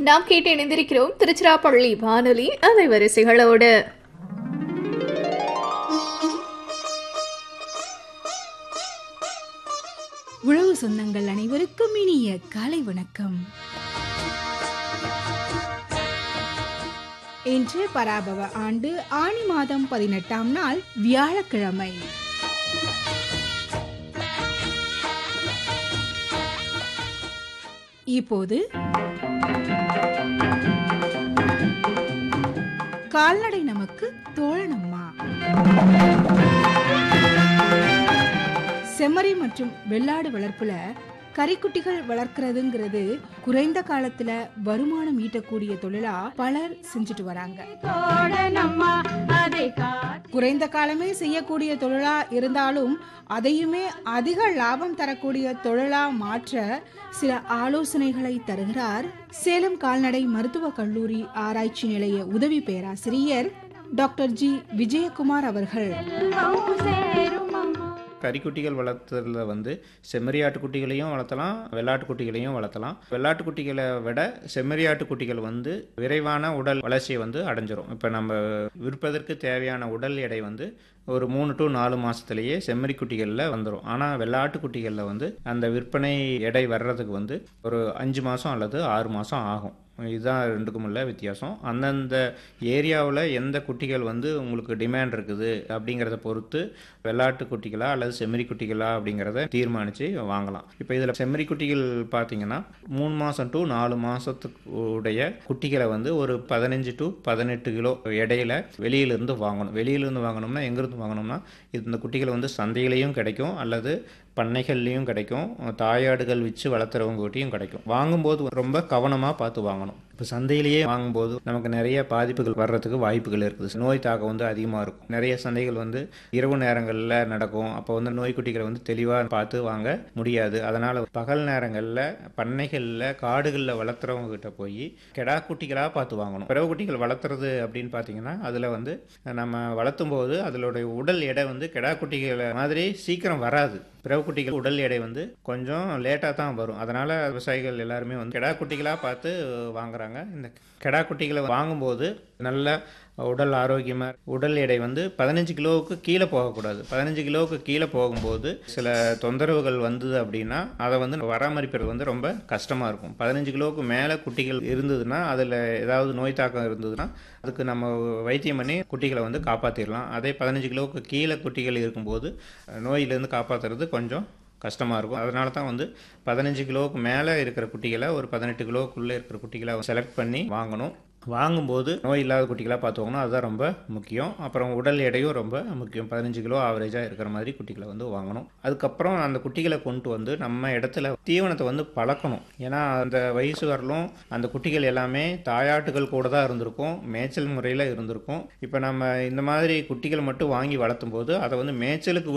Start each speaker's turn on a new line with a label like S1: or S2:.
S1: நாம் கேட்டு இணைந்திருக்கிறோம் திருச்சிராப்பள்ளி வானொலி அலைவரிசைகளோடு
S2: உழவு சொந்தங்கள் அனைவருக்கும் இனிய காலை வணக்கம் இன்று பராபவ ஆண்டு ஆணி மாதம் பதினெட்டாம் நாள் வியாழக்கிழமை இப்போது கால்நடை நமக்கு தோழனம்மா செம்மறி மற்றும் வெள்ளாடு வளர்ப்புல கறிக்குட்டிகள் வளர்க்கறதுங்கிறது குறைந்த காலத்துல வருமானம் ஈட்டக்கூடிய தொழிலா பலர் செஞ்சுட்டு வராங்க குறைந்த காலமே செய்யக்கூடிய தொழிலா இருந்தாலும் அதையுமே அதிக லாபம் தரக்கூடிய தொழிலா மாற்ற சில ஆலோசனைகளை தருகிறார் சேலம் கால்நடை மருத்துவக் கல்லூரி ஆராய்ச்சி நிலைய உதவி பேராசிரியர் டாக்டர் ஜி விஜயகுமார் அவர்கள்
S3: கறிக்குட்டிகள் வளர்த்துறதுல வந்து செம்மறியாட்டு குட்டிகளையும் வளர்த்தலாம் வெள்ளாட்டு குட்டிகளையும் வளர்த்தலாம் வெள்ளாட்டு குட்டிகளை விட செம்மறியாட்டு குட்டிகள் வந்து விரைவான உடல் வளர்ச்சியை வந்து அடைஞ்சிரும் இப்போ நம்ம விற்பதற்கு தேவையான உடல் எடை வந்து ஒரு மூணு டு நாலு மாதத்துலேயே செம்மறி குட்டிகளில் வந்துடும் ஆனால் வெள்ளாட்டு குட்டிகளில் வந்து அந்த விற்பனை எடை வர்றதுக்கு வந்து ஒரு அஞ்சு மாதம் அல்லது ஆறு மாதம் ஆகும் இதுதான் ரெண்டுக்கும் உள்ள வித்தியாசம் அந்தந்த ஏரியாவில் எந்த குட்டிகள் வந்து உங்களுக்கு டிமாண்ட் இருக்குது அப்படிங்கிறத பொறுத்து வெள்ளாட்டு குட்டிகளா அல்லது செம்மறி குட்டிகளா அப்படிங்கிறத தீர்மானித்து வாங்கலாம் இப்போ இதில் செம்மறி குட்டிகள் பார்த்தீங்கன்னா மூணு மாதம் டு நாலு மாதத்துக்கு உடைய குட்டிகளை வந்து ஒரு பதினஞ்சு டு பதினெட்டு கிலோ இடையில வெளியிலிருந்து வாங்கணும் வெளியிலிருந்து வாங்கணும்னா எங்கேருந்து வாங்கணும்னா இந்த குட்டிகள் வந்து சந்தையிலையும் கிடைக்கும் அல்லது பண்ணைகள்லேயும் கிடைக்கும் தாயாடுகள் வச்சு வளர்த்துறவங்க கிட்டையும் கிடைக்கும் வாங்கும்போது ரொம்ப கவனமாக பார்த்து வாங்கணும் இப்போ சந்தையிலேயே வாங்கும்போது நமக்கு நிறைய பாதிப்புகள் வர்றதுக்கு வாய்ப்புகள் இருக்குது நோய் தாக்கம் வந்து அதிகமாக இருக்கும் நிறைய சந்தைகள் வந்து இரவு நேரங்களில் நடக்கும் அப்போ வந்து நோய்க்குட்டிகளை வந்து தெளிவாக பார்த்து வாங்க முடியாது அதனால் பகல் நேரங்களில் பண்ணைகளில் காடுகளில் வளர்த்துறவங்க கிட்ட போய் கெடா குட்டிகளாக பார்த்து வாங்கணும் பிறவு குட்டிகள் வளர்த்துறது அப்படின்னு பார்த்தீங்கன்னா அதில் வந்து நம்ம வளர்த்தும் போது அதனுடைய உடல் எடை வந்து கெடா குட்டிகளை மாதிரி சீக்கிரம் வராது பிறவு குட்டிகள் உடல் எடை வந்து கொஞ்சம் லேட்டாக தான் வரும் அதனால் விவசாயிகள் எல்லாருமே வந்து கெடா குட்டிகளாக பார்த்து வாங்குறாங்க இந்த கெடா குட்டிகளை வாங்கும்போது நல்ல உடல் ஆரோக்கியமாக உடல் எடை வந்து பதினஞ்சு கிலோவுக்கு கீழே போகக்கூடாது பதினஞ்சு கிலோவுக்கு கீழே போகும்போது சில தொந்தரவுகள் வந்தது அப்படின்னா அதை வந்து பராமரிப்பது வந்து ரொம்ப கஷ்டமாக இருக்கும் பதினஞ்சு கிலோவுக்கு மேலே குட்டிகள் இருந்ததுன்னா அதில் ஏதாவது நோய் தாக்கம் இருந்ததுன்னா அதுக்கு நம்ம வைத்தியம் பண்ணி குட்டிகளை வந்து காப்பாற்றிடலாம் அதே பதினஞ்சு கிலோவுக்கு கீழே குட்டிகள் இருக்கும்போது நோயிலேருந்து காப்பாற்றுறது கொஞ்சம் கஷ்டமாக இருக்கும் அதனால தான் வந்து பதினஞ்சு கிலோவுக்கு மேலே இருக்கிற குட்டிகளை ஒரு பதினெட்டு கிலோவுக்குள்ளே இருக்கிற குட்டிகளை செலக்ட் பண்ணி வாங்கணும் வாங்கும்போது நோய் இல்லாத குட்டிகளாக பார்த்து வாங்கணும் அதுதான் ரொம்ப முக்கியம் அப்புறம் உடல் எடையும் ரொம்ப முக்கியம் பதினஞ்சு கிலோ ஆவரேஜாக இருக்கிற மாதிரி குட்டிகளை வந்து வாங்கணும் அதுக்கப்புறம் அந்த குட்டிகளை கொண்டு வந்து நம்ம இடத்துல தீவனத்தை வந்து பழக்கணும் ஏன்னா அந்த வயசு வரலும் அந்த குட்டிகள் எல்லாமே தாயாட்டுகள் கூட தான் இருந்திருக்கும் மேய்ச்சல் முறையில் இருந்திருக்கும் இப்போ நம்ம இந்த மாதிரி குட்டிகள் மட்டும் வாங்கி வளர்த்தும் போது அதை வந்து மேய்ச்சலுக்கு